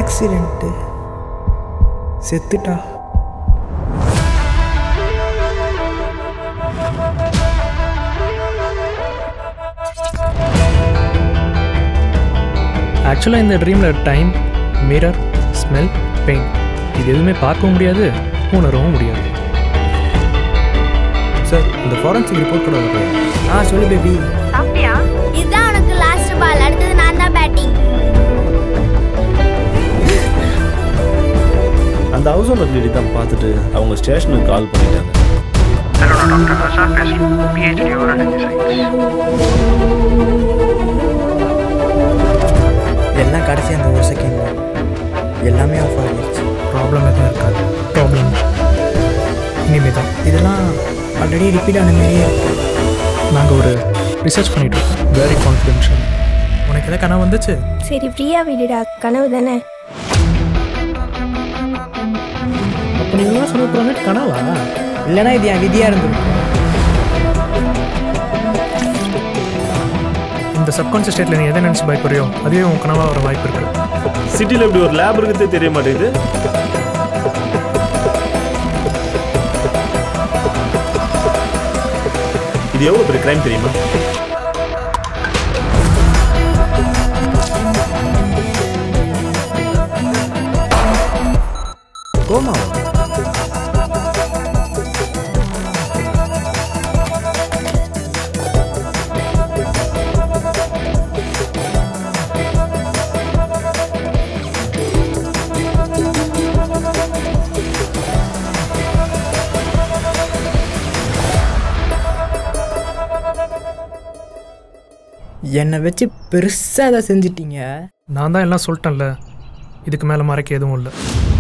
Accident செத்துட்டா ஆக்சுவலாக இந்த ட்ரீமில் டைம் மிரர் ஸ்மெல் பெயின் இது எதுவுமே பார்க்கவும் முடியாது உணரவும் முடியாது சார் இந்த ஃபாரன்சிக் ரிப்போர்ட் கூட வரல ஆ சொல்லு பேபி இதுதான் உனக்கு லாஸ்ட் பால் அடுத்தது நான் தான் பேட்டிங் அந்த ஹவுஸ் ஓனர் லேடி தான் பார்த்துட்டு அவங்க ஸ்டேஷனுக்கு கால் பண்ணிட்டாங்க Hello, Dr. Asaf Yasin, PhD Urology Science. எல்லாம் கடைசி அந்த ஒரு செகண்ட் தான் எல்லாமே ஆஃப் ஆகிடுச்சு ப்ராப்ளம் எதுவும் இருக்காது ப்ராப்ளம் இனிமே தான் இதெல்லாம் ஆல்ரெடி ரிப்பீட் ஆன மாதிரியே இருக்கு நாங்கள் ஒரு ரிசர்ச் பண்ணிட்டு இருக்கோம் வெரி கான்ஃபிடென்ஷியல் உனக்கு எதாவது கனவு வந்துச்சு சரி ஃப்ரீயா விடுடா கனவு தானே அப்போ நீங்கள் சொல்ல போகிறாங்க கனவா இல்லைன்னா இது என் விதியாக இருந்திருக்கும் இந்த சப்கான்ஷியஸ் ஸ்டேட்டில் நீ எதை நினச்சி பயப்படுறியோ அதுவே உன் கனவாக வர வாய்ப்பு இருக்குது சிட்டியில் இப்படி ஒரு லேப் இருக்கிறதே தெரிய மாட்டேங்குது இது எவ்வளோ பெரிய கிரைம் தெரியுமா கோமாவா என்னை வச்சு பெருசாக அதை செஞ்சிட்டீங்க நான் தான் எல்லாம் சொல்லிட்டேன்ல இதுக்கு மேலே மறைக்க எதுவும் இல்லை